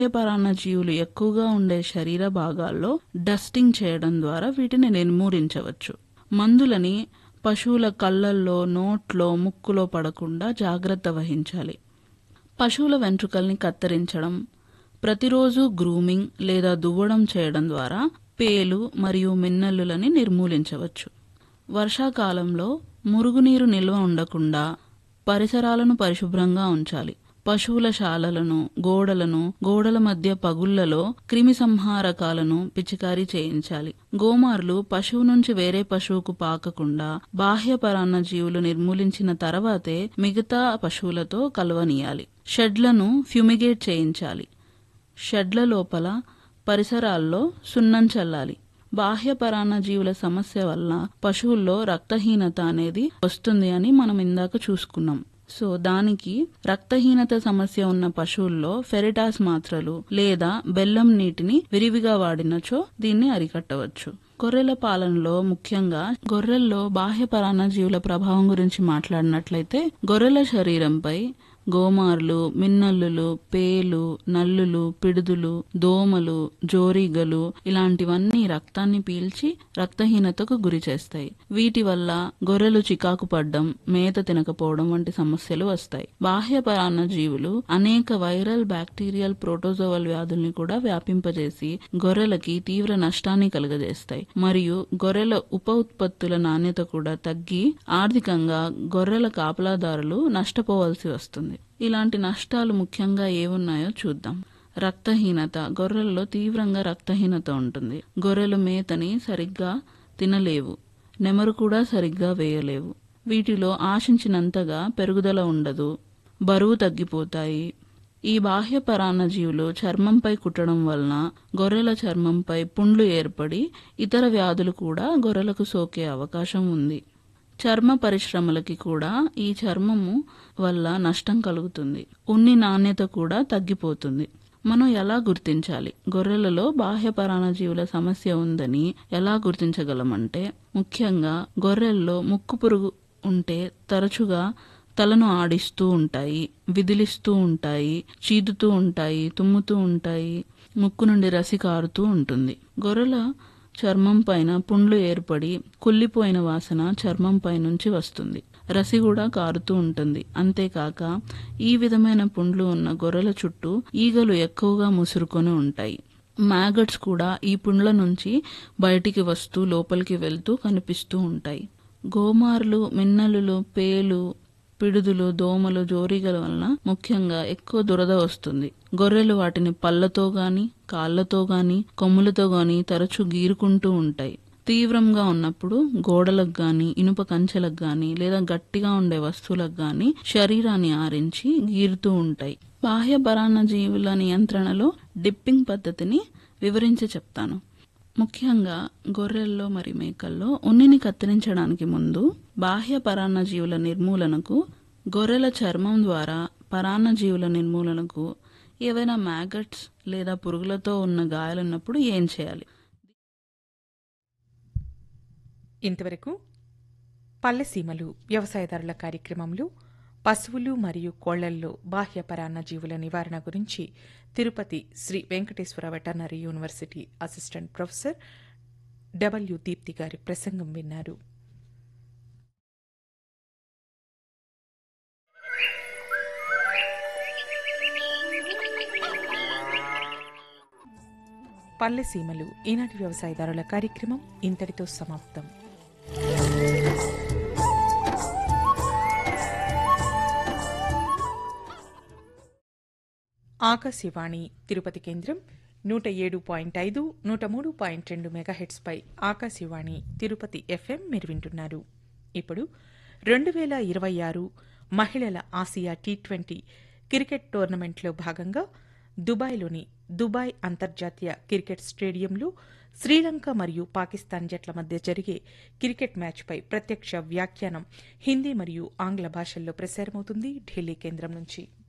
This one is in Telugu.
పరాన్నజీవులు ఎక్కువగా ఉండే శరీర భాగాల్లో డస్టింగ్ చేయడం ద్వారా వీటిని నిర్మూలించవచ్చు మందులని పశువుల కళ్ళల్లో నోట్లో ముక్కులో పడకుండా జాగ్రత్త వహించాలి పశువుల వెంట్రుకల్ని కత్తిరించడం ప్రతిరోజు గ్రూమింగ్ లేదా దువ్వడం చేయడం ద్వారా పేలు మరియు మిన్నల్లులని నిర్మూలించవచ్చు వర్షాకాలంలో మురుగునీరు నిల్వ ఉండకుండా పరిసరాలను పరిశుభ్రంగా ఉంచాలి పశువుల శాలలను గోడలను గోడల మధ్య పగుళ్లలో క్రిమి సంహారకాలను పిచికారీ చేయించాలి గోమార్లు పశువు నుంచి వేరే పశువుకు పాకకుండా బాహ్య పరాన్న జీవులు నిర్మూలించిన తర్వాతే మిగతా పశువులతో కలవనీయాలి షెడ్లను ఫ్యూమిగేట్ చేయించాలి షెడ్ల లోపల పరిసరాల్లో సున్నం చల్లాలి బాహ్య పరాన్న జీవుల సమస్య వల్ల పశువుల్లో రక్తహీనత అనేది వస్తుంది అని మనం ఇందాక చూసుకున్నాం సో దానికి రక్తహీనత సమస్య ఉన్న పశువుల్లో ఫెరిటాస్ మాత్రలు లేదా బెల్లం నీటిని విరివిగా వాడినచో దీన్ని అరికట్టవచ్చు గొర్రెల పాలనలో ముఖ్యంగా గొర్రెల్లో బాహ్య పరాన్న జీవుల ప్రభావం గురించి మాట్లాడినట్లయితే గొర్రెల శరీరంపై గోమార్లు మిన్నల్లులు పేలు నల్లులు పిడుదులు దోమలు జోరీగలు ఇలాంటివన్నీ రక్తాన్ని పీల్చి రక్తహీనతకు గురి చేస్తాయి వీటి వల్ల గొర్రెలు చికాకు పడ్డం మేత తినకపోవడం వంటి సమస్యలు వస్తాయి బాహ్య పరాన్న జీవులు అనేక వైరల్ బ్యాక్టీరియల్ ప్రోటోజోవల్ వ్యాధుల్ని కూడా వ్యాపింపజేసి గొర్రెలకి తీవ్ర నష్టాన్ని కలుగజేస్తాయి మరియు గొర్రెల ఉప ఉత్పత్తుల నాణ్యత కూడా తగ్గి ఆర్థికంగా గొర్రెల కాపలాదారులు నష్టపోవాల్సి వస్తుంది ఇలాంటి నష్టాలు ముఖ్యంగా ఏమున్నాయో చూద్దాం రక్తహీనత గొర్రెల్లో తీవ్రంగా రక్తహీనత ఉంటుంది గొర్రెలు మేతని సరిగ్గా తినలేవు నెమరు కూడా సరిగ్గా వేయలేవు వీటిలో ఆశించినంతగా పెరుగుదల ఉండదు బరువు తగ్గిపోతాయి ఈ బాహ్య పరాన్న జీవులు చర్మంపై కుట్టడం వలన గొర్రెల చర్మంపై పుండ్లు ఏర్పడి ఇతర వ్యాధులు కూడా గొర్రెలకు సోకే అవకాశం ఉంది చర్మ పరిశ్రమలకి కూడా ఈ చర్మము వల్ల నష్టం కలుగుతుంది ఉన్ని నాణ్యత కూడా తగ్గిపోతుంది మనం ఎలా గుర్తించాలి గొర్రెలలో బాహ్య పరాణజీవుల సమస్య ఉందని ఎలా గుర్తించగలమంటే ముఖ్యంగా గొర్రెల్లో ముక్కు పురుగు ఉంటే తరచుగా తలను ఆడిస్తూ ఉంటాయి విదిలిస్తూ ఉంటాయి చీదుతూ ఉంటాయి తుమ్ముతూ ఉంటాయి ముక్కు నుండి రసి కారుతూ ఉంటుంది గొర్రెల చర్మం పైన పుండ్లు ఏర్పడి కుళ్ళిపోయిన వాసన చర్మం పై నుంచి వస్తుంది రసి కూడా కారుతూ ఉంటుంది అంతేకాక ఈ విధమైన పుండ్లు ఉన్న గొర్రెల చుట్టూ ఈగలు ఎక్కువగా ముసురుకొని ఉంటాయి మ్యాగట్స్ కూడా ఈ పుండ్ల నుంచి బయటికి వస్తూ లోపలికి వెళ్తూ కనిపిస్తూ ఉంటాయి గోమార్లు మిన్నలులు పేలు పిడుదులు దోమలు జోరీగల వలన ముఖ్యంగా ఎక్కువ దురద వస్తుంది గొర్రెలు వాటిని పళ్ళతో గాని కాళ్లతో గాని కొమ్ములతో గాని తరచూ గీరుకుంటూ ఉంటాయి తీవ్రంగా ఉన్నప్పుడు గోడలకు గాని ఇనుప కంచెలకు గాని లేదా గట్టిగా ఉండే వస్తువులకు గాని శరీరాన్ని ఆరించి గీరుతూ ఉంటాయి బాహ్య పరాన్న జీవుల నియంత్రణలో డిప్పింగ్ పద్ధతిని వివరించి చెప్తాను ముఖ్యంగా గొర్రెల్లో మరి మేకల్లో ఉన్నిని కత్తిరించడానికి ముందు బాహ్య పరాన్న జీవుల నిర్మూలనకు గొర్రెల చర్మం ద్వారా పరాన్న జీవుల నిర్మూలనకు ఏవైనా మ్యాగట్స్ లేదా పురుగులతో ఉన్న గాయాలున్నప్పుడు ఏం చేయాలి ఇంతవరకు పల్లెసీమలు వ్యవసాయదారుల కార్యక్రమంలో పశువులు మరియు కోళ్లల్లో బాహ్య పరాన్న జీవుల నివారణ గురించి Tirupati Sri Venkateswara veterinary university assistant professor W Deepti గారి ప్రసంగం విన్నారు పల్లెసీమలు ఈనాటి వ్యవసాయదారుల కార్యక్రమం ఇంతటితో సమాప్తం ఆకాశవాణి తిరుపతి కేంద్రం నూట ఏడు పాయింట్ ఐదు నూట మూడు పాయింట్ రెండు మెగాహెట్స్పై ఆకాశవాణి తిరుపతి ఎఫ్ఎం మీరు వింటున్నారు ఇప్పుడు రెండు వేల ఇరవై ఆరు మహిళల ఆసియా టీ ట్వంటీ క్రికెట్ టోర్నమెంట్లో భాగంగా దుబాయ్లోని దుబాయ్ అంతర్జాతీయ క్రికెట్ స్టేడియంలో శ్రీలంక మరియు పాకిస్తాన్ జట్ల మధ్య జరిగే క్రికెట్ మ్యాచ్పై ప్రత్యక్ష వ్యాఖ్యానం హిందీ మరియు ఆంగ్ల భాషల్లో ప్రసారమవుతుంది ఢిల్లీ కేంద్రం నుంచి